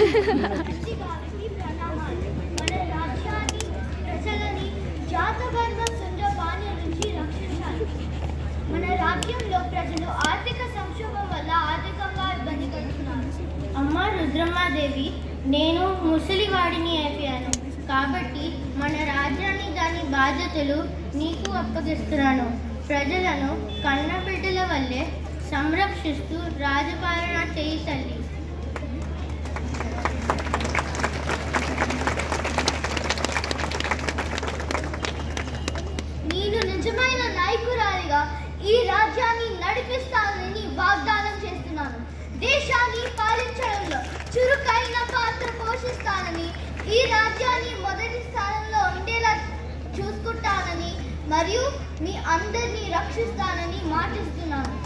మంచి గాలికి ప్రణామాలు మన రాజ్యాన్ని ప్రజలని జాతవర్మ సుందరపాని నుంచి రక్షించాలి మన రాజ్యంలో ప్రజలు ఆర్థిక సంక్షోభం వల్ల ఆర్థికంగా ఇబ్బంది పడుతున్నారు అమ్మ రుద్రమ్మాదేవి నేను ముసలివాడిని అయిపోయాను కాబట్టి మన రాజ్యాన్ని దాని బాధ్యతలు నీకు అప్పగిస్తున్నాను ప్రజలను కన్నబిడ్డల వల్లే సంరక్షిస్తూ రాజపాలన చేయి తల్లి నేను నిజమైన నాయకురాలిగా ఈ రాజ్యాన్ని నడిపిస్తానని వాగ్దానం చేస్తున్నాను దేశాన్ని పాలించడంలో చురుకైన పాత్ర పోషిస్తానని ఈ రాజ్యాన్ని మొదటి స్థానంలో ఉండేలా చూసుకుంటానని మరియు మీ అందరినీ రక్షిస్తానని మాటిస్తున్నాను